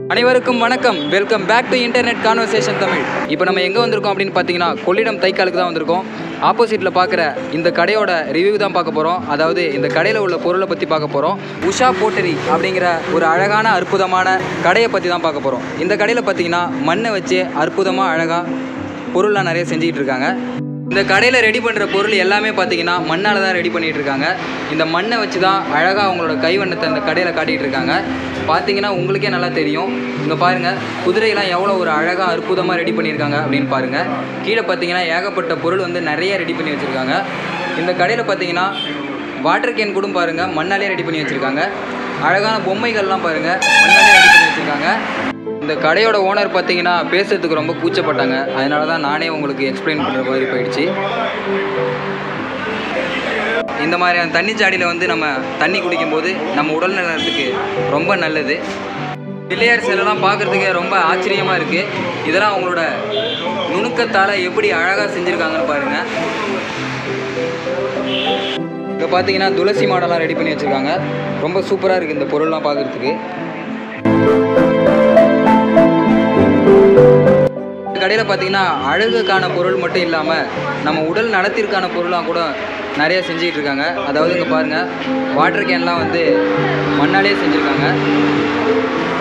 அனைவருக்கும் வணக்கம் welcome back to internet conversation Tamil இப்போ நம்ம எங்கே வந்திருக்கோம் அப்படின்னு பார்த்தீங்கன்னா கொள்ளிடம் தைக்காலுக்கு தான் வந்திருக்கோம் ஆப்போசிட்டில் பார்க்குற இந்த கடையோட ரிவ்யூ தான் பார்க்க போகிறோம் அதாவது இந்த கடையில் உள்ள பொருளை பற்றி பார்க்க போகிறோம் உஷா போட்டரி அப்படிங்கிற ஒரு அழகான அற்புதமான கடையை பற்றி தான் பார்க்க போகிறோம் இந்த கடையில் பார்த்தீங்கன்னா மண்ணை வச்சு அற்புதமாக அழகாக பொருள்லாம் நிறைய செஞ்சுக்கிட்டு இருக்காங்க இந்த கடையில் ரெடி பண்ணுற பொருள் எல்லாமே பார்த்தீங்கன்னா மண்ணால் தான் ரெடி பண்ணிகிட்டு இருக்காங்க இந்த மண்ணை வச்சு தான் அழகாக அவங்களோட கைவண்ணத்தை இந்த கடையில் காட்டிகிட்டு இருக்காங்க பார்த்தீங்கன்னா உங்களுக்கே நல்லா தெரியும் இங்கே பாருங்கள் குதிரையெல்லாம் எவ்வளோ ஒரு அழகாக அற்புதமாக ரெடி பண்ணியிருக்காங்க அப்படின்னு பாருங்கள் கீழே பார்த்தீங்கன்னா ஏகப்பட்ட பொருள் வந்து நிறைய ரெடி பண்ணி வச்சுருக்காங்க இந்த கடையில் பார்த்தீங்கன்னா வாட்டர் கேன் கூட பாருங்கள் மண்ணாலே ரெடி பண்ணி வச்சுருக்காங்க அழகான பொம்மைகள்லாம் பாருங்கள் மண்ணாலே ரெடி பண்ணி வச்சுருக்காங்க இந்த கடையோட ஓனர் பார்த்தீங்கன்னா பேசுறதுக்கு ரொம்ப கூச்சப்பட்டாங்க அதனால தான் நானே உங்களுக்கு எக்ஸ்பிளைன் பண்ணுற மாதிரி போயிடுச்சு இந்த மாதிரியான தண்ணி ஜாடியில் வந்து நம்ம தண்ணி குடிக்கும்போது நம்ம உடல் நலத்துக்கு ரொம்ப நல்லது பிள்ளையார் சிலைலாம் பார்க்குறதுக்கே ரொம்ப ஆச்சரியமாக இருக்குது இதெல்லாம் அவங்களோட நுணுக்கத்தால் எப்படி அழகாக செஞ்சுருக்காங்கன்னு பாருங்கள் இங்கே பார்த்தீங்கன்னா துளசி மாடெல்லாம் ரெடி பண்ணி வச்சுருக்காங்க ரொம்ப சூப்பராக இருக்குது இந்த பொருள்லாம் பார்க்குறதுக்கு இந்த கடையில் பார்த்தீங்கன்னா அழகுக்கான பொருள் மட்டும் இல்லாமல் நம்ம உடல் நலத்திற்கான பொருளாக கூட நிறைய செஞ்சுக்கிட்டு இருக்காங்க அதாவது இங்கே பாருங்கள் வாட்டர் கேன்லாம் வந்து மண்ணாலே செஞ்சுருக்காங்க